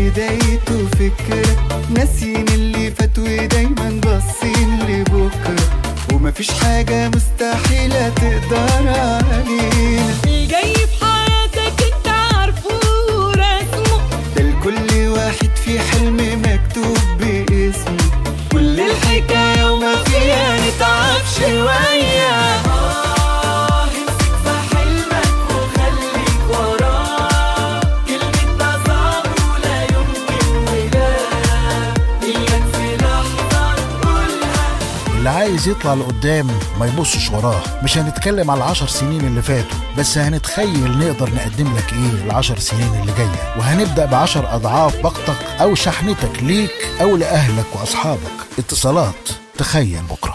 بدايته فكرة ناسيين اللي فات ودايما باصين لبكرة ومفيش حاجة مستحيلة تقدر علينا الجاي في حياتك انت عارفه ورسمه ده لكل واحد في حلم مكتوب باسمه كل الحكاية وما فيها نتعب شوية آه امسك في حلمك وخليك وراه كلمة ده صعب ولا يمكن ولا إياك في لحظة تقولها اللي عايز يطلع لقدام ما يبصش وراه مش هنتكلم على العشر سنين اللي فاتوا بس هنتخيل نقدر نقدم لك ايه العشر سنين اللي جاية وهنبدأ بعشر أضعاف باقتك أو شحنتك ليك أو لأهلك وأصحابك اتصالات تخيل بكرة